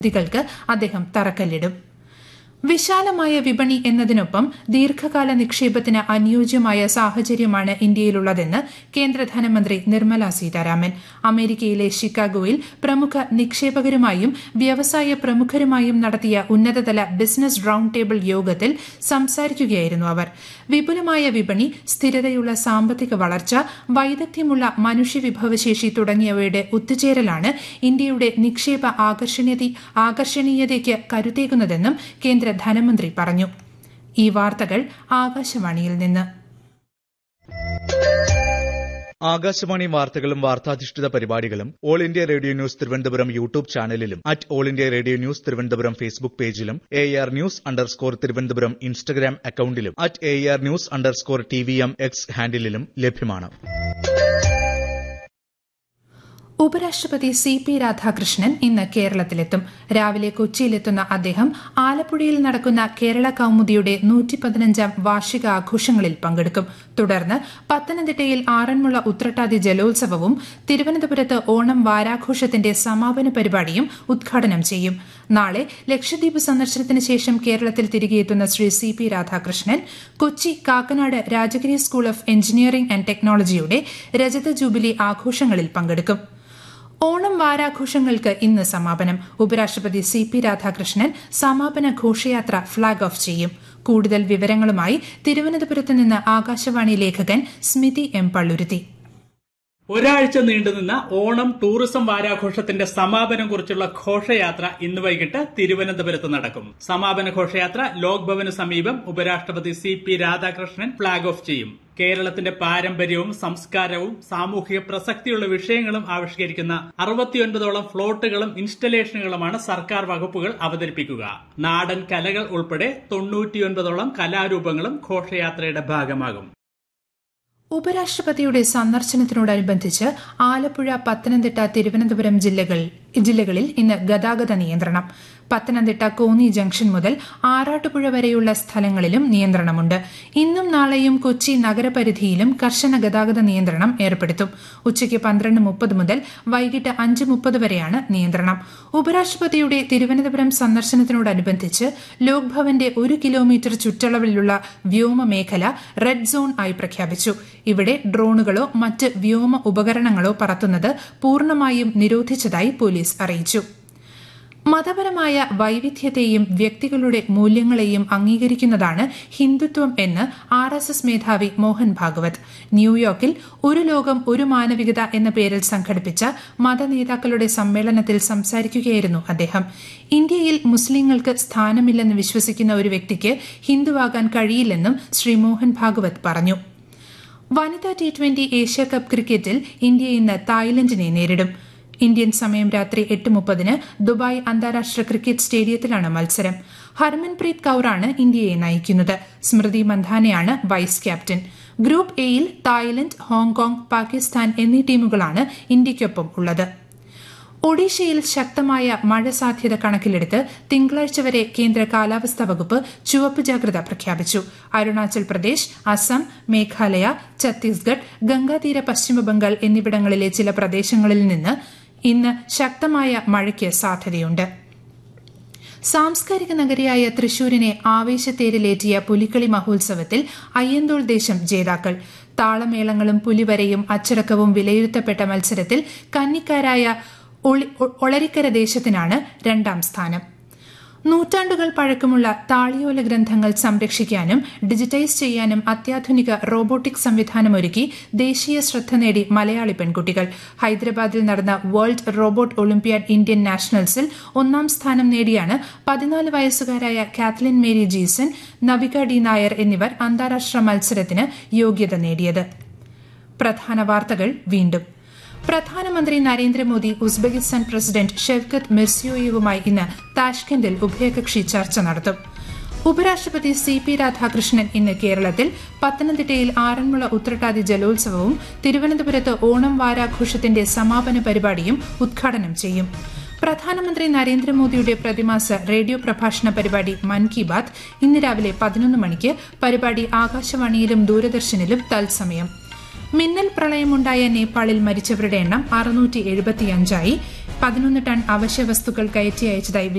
പദ്ധതികൾക്ക് അദ്ദേഹം തറക്കല്ലിടും വിശാലമായ വിപണി എന്നതിനൊപ്പം ദീർഘകാല നിക്ഷേപത്തിന് അനുയോജ്യമായ സാഹചര്യമാണ് ഇന്ത്യയിലുള്ളതെന്ന് കേന്ദ്ര ധനമന്ത്രി നിർമ്മല സീതാരാമൻ അമേരിക്കയിലെ ഷിക്കാഗോയിൽ പ്രമുഖ നിക്ഷേപകരുമായും വ്യവസായ പ്രമുഖരുമായും നടത്തിയ ഉന്നതതല ബിസിനസ് റൌണ്ട് ടേബിൾ യോഗത്തിൽ സംസാരിക്കുകയായിരുന്നു അവർ വിപുലമായ വിപണി സ്ഥിരതയുള്ള സാമ്പത്തിക വളർച്ച വൈദഗ്ധ്യമുള്ള മനുഷ്യവിഭവശേഷി തുടങ്ങിയവയുടെ ഒത്തുചേരലാണ് ഇന്ത്യയുടെ നിക്ഷേപ ആകർഷണീയതയ്ക്ക് കരുത്തേകുന്നതെന്നും കേന്ദ്ര ധനമന്ത്രി പറഞ്ഞു ഈ വാർത്തകൾ ആകാശവാണിയിൽ നിന്ന് ആകാശവാണി വാർത്തകളും വാർത്താധിഷ്ഠിത പരിപാടികളും all India radio news Thiruvananthapuram YouTube ചാനലിലും at all India radio news Thiruvananthapuram Facebook പേജിലും A R news underscore Thiruvananthapuram Instagram അക്കൌണ്ടിലും at A R news underscore T V M X ഹാൻഡിലും ലഭ്യമാണ് ഉപരാഷ്ട്രപതി സി പി രാധാകൃഷ്ണൻ ഇന്ന് കേരളത്തിലെത്തും രാവിലെ കൊച്ചിയിലെത്തുന്ന അദ്ദേഹം ആലപ്പുഴയിൽ നടക്കുന്ന കേരള കൌമുദിയുടെ നൂറ്റി പതിനഞ്ചാം വാർഷിക ആഘോഷങ്ങളിൽ പങ്കെടുക്കും തുടർന്ന് പത്തനംതിട്ടയിൽ ആറന്മുള ഉത്രട്ടാതി ജലോത്സവവും തിരുവനന്തപുരത്ത് ഓണം വാരാഘോഷത്തിന്റെ സമാപന പരിപാടിയും ഉദ്ഘാടനം ചെയ്യും നാളെ ലക്ഷദ്വീപ് സന്ദർശനത്തിന് ശേഷം കേരളത്തിൽ തിരികെയെത്തുന്ന Shri C P Radhakrishnan Kochi Kakkanad Rajagiri school of engineering and ടെക്നോളജിയുടെ രജത ജൂബിലി ആഘോഷങ്ങളിൽ പങ്കെടുക്കും ഓണം വാരാഘോഷങ്ങൾക്ക് ഇന്ന് സമാപനം ഉപരാഷ്ട്രപതി സി പി രാധാകൃഷ്ണൻ സമാപന ഘോഷയാത്ര ഫ്ളാഗ് ഓഫ് ചെയ്യും കൂടുതൽ വിവരങ്ങളുമായി തിരുവനന്തപുരത്ത് നിന്ന് ആകാശവാണി ലേഖകൻ സ്മിതി എം പള്ളുരുത്തി ഒരാഴ്ച നീണ്ടുനിന്ന ഓണം ടൂറിസം വാരാഘോഷത്തിന്റെ സമാപനം കുറിച്ചുള്ള ഘോഷയാത്ര ഇന്ന് വൈകിട്ട് തിരുവനന്തപുരത്ത് നടക്കും സമാപന ഘോഷയാത്ര ലോക് ഭവന് സമീപം ഉപരാഷ്ട്രപതി C P Radhakrishnan flag off ചെയ്യും കേരളത്തിന്റെ പാരമ്പര്യവും സംസ്കാരവും സാമൂഹിക പ്രസക്തിയുള്ള വിഷയങ്ങളും ആവിഷ്കരിക്കുന്ന അറുപത്തിയൊൻപതോളം ഫ്ലോട്ടുകളും ഇൻസ്റ്റലേഷനുകളുമാണ് സർക്കാർ വകുപ്പുകൾ അവതരിപ്പിക്കുക നാടൻ കലകൾ ഉൾപ്പെടെ തൊണ്ണൂറ്റിയൊൻപതോളം കലാരൂപങ്ങളും ഘോഷയാത്രയുടെ ഭാഗമാകും ഉപരാഷ്ട്രപതിയുടെ സന്ദർശനത്തിനോടനുബന്ധിച്ച് ആലപ്പുഴ പത്തനംതിട്ട തിരുവനന്തപുരം ജില്ലകൾ ജില്ലകളിൽ ഇന്ന് ഗതാഗത നിയന്ത്രണം പത്തനംതിട്ട കോന്നി ജംഗ്ഷൻ മുതൽ ആറാട്ടുപുഴ വരെയുള്ള സ്ഥലങ്ങളിലും നിയന്ത്രണമുണ്ട് ഇന്നും നാളെയും കൊച്ചി നഗരപരിധിയിലും കർശന ഗതാഗത നിയന്ത്രണം ഏർപ്പെടുത്തും ഉച്ചയ്ക്ക് പന്ത്രണ്ട് മുപ്പത് മുതൽ വൈകിട്ട് അഞ്ച് മുപ്പത് വരെയാണ് നിയന്ത്രണം ഉപരാഷ്ട്രപതിയുടെ തിരുവനന്തപുരം സന്ദർശനത്തിനോടനുബന്ധിച്ച് ലോക് ഭവന്റെ ഒരു കിലോമീറ്റർ ചുറ്റളവിലുള്ള വ്യോമ മേഖല റെഡ് സോൺ ആയി പ്രഖ്യാപിച്ചു ഇവിടെ ഡ്രോണുകളോ മറ്റ് വ്യോമ ഉപകരണങ്ങളോ പറത്തുന്നത് പൂർണ്ണമായും നിരോധിച്ചതായി പോലീസ് അറിയിച്ചു മതപരമായ വൈവിധ്യത്തെയും വ്യക്തികളുടെ മൂല്യങ്ങളെയും അംഗീകരിക്കുന്നതാണ് ഹിന്ദുത്വം എന്ന് ആർ എസ് എസ് മേധാവി മോഹൻ ഭാഗവത് ന്യൂയോർക്കിൽ ഒരു ലോകം ഒരു മാനവികത എന്ന പേരിൽ സംഘടിപ്പിച്ച മതനേതാക്കളുടെ സമ്മേളനത്തിൽ സംസാരിക്കുകയായിരുന്നു അദ്ദേഹം ഇന്ത്യയിൽ മുസ്ലിങ്ങൾക്ക് സ്ഥാനമില്ലെന്ന് വിശ്വസിക്കുന്ന ഒരു വ്യക്തിക്ക് ഹിന്ദുവാകാൻ കഴിയില്ലെന്നും ശ്രീ മോഹൻ ഭാഗവത് പറഞ്ഞു വനിതാ ടി ട്വന്റി ഏഷ്യാകപ്പ് ക്രിക്കറ്റിൽ ഇന്ത്യ ഇന്ന് തായ്ലൻഡിനെ നേരിടും ഇന്ത്യൻ സമയം രാത്രി എട്ട് മുപ്പതിന് ദുബായ് അന്താരാഷ്ട്ര ക്രിക്കറ്റ് സ്റ്റേഡിയത്തിലാണ് മത്സരം ഹർമൻപ്രീത് കൌറാണ് ഇന്ത്യയെ നയിക്കുന്നത് സ്മൃതി മന്ധാനയാണ് വൈസ് ക്യാപ്റ്റൻ ഗ്രൂപ്പ് എയിൽ തായ്ലൻഡ് ഹോങ്കോങ് പാകിസ്ഥാൻ എന്നീ ടീമുകളാണ് ഇന്ത്യയ്ക്കൊപ്പം ഉള്ളത് ഒഡീഷയിൽ ശക്തമായ മഴ സാധ്യത കണക്കിലെടുത്ത് തിങ്കളാഴ്ച വരെ കേന്ദ്ര കാലാവസ്ഥാ വകുപ്പ് ചുവപ്പ് ജാഗ്രത പ്രഖ്യാപിച്ചു അരുണാചൽ പ്രദേശ് അസം മേഘാലയ ഛത്തീസ്ഗഡ് ഗംഗാതീര പശ്ചിമബംഗാൾ എന്നിവിടങ്ങളിലെ ചില പ്രദേശങ്ങളിൽ നിന്ന് ഇന്ന് ശക്തമായ മഴയ്ക്ക് സാധ്യതയുണ്ട് സാംസ്കാരിക നഗരിയായ തൃശൂരിനെ ആവേശത്തേരിലേറ്റിയ പുലിക്കളി മഹോത്സവത്തിൽ അയ്യന്തോൾ ദേശം ജേതാക്കൾ താളമേളങ്ങളും പുലിവരയും അച്ചടക്കവും വിലയിരുത്തപ്പെട്ട മത്സരത്തിൽ കന്നിക്കാരായ ഒളരിക്കര ദേശത്തിനാണ് രണ്ടാം സ്ഥാനം നൂറ്റാണ്ടുകൾ പഴക്കമുള്ള താളിയോല ഗ്രന്ഥങ്ങൾ സംരക്ഷിക്കാനും ഡിജിറ്റൈസ് ചെയ്യാനും അത്യാധുനിക റോബോട്ടിക് സംവിധാനമൊരുക്കി ദേശീയ ശ്രദ്ധ നേടി മലയാളി പെൺകുട്ടികൾ ഹൈദരാബാദിൽ നടന്ന വേൾഡ് റോബോട്ട് ഒളിമ്പ്യാഡ് ഇന്ത്യൻ നാഷണൽസിൽ ഒന്നാം സ്ഥാനം നേടിയാണ് പതിനാല് വയസ്സുകാരായ Kathleen Mary Jeeson Navika D Nair എന്നിവർ അന്താരാഷ്ട്ര മത്സരത്തിന് യോഗ്യത നേടിയത് പ്രധാന വാർത്തകൾ വീണ്ടും പ്രധാനമന്ത്രി നരേന്ദ്രമോദി ഉസ്ബെക്കിസ്ഥാൻ പ്രസിഡന്റ് ഷെവ്കത്ത് മിർസിയോയേവുമായി ഇന്ന് താഷ്കെൻഡിൽ ഉഭയകക്ഷി ചർച്ച നടത്തും ഉപരാഷ്ട്രപതി സി പി രാധാകൃഷ്ണൻ ഇന്ന് കേരളത്തിൽ പത്തനംതിട്ടയിൽ ആറന്മുള ഉത്രട്ടാതി ജലോത്സവവും തിരുവനന്തപുരത്ത് ഓണം വാരാഘോഷത്തിന്റെ സമാപന പരിപാടിയും ഉദ്ഘാടനം ചെയ്യും പ്രധാനമന്ത്രി നരേന്ദ്രമോദിയുടെ പ്രതിമാസ റേഡിയോ പ്രഭാഷണ പരിപാടി മൻ കി ബാത് ഇന്ന് രാവിലെ പതിനൊന്ന് മണിക്ക് പരിപാടി ആകാശവാണിയിലും ദൂരദർശനിലും തത്സമയം മിന്നൽ പ്രളയമുണ്ടായ നേപ്പാളിൽ മരിച്ചവരുടെ എണ്ണം അറുന്നൂറ്റി എഴുപത്തിയഞ്ചായി പതിനൊന്ന് ടൺ അവശ്യ വസ്തുക്കൾ കയറ്റി അയച്ചതായി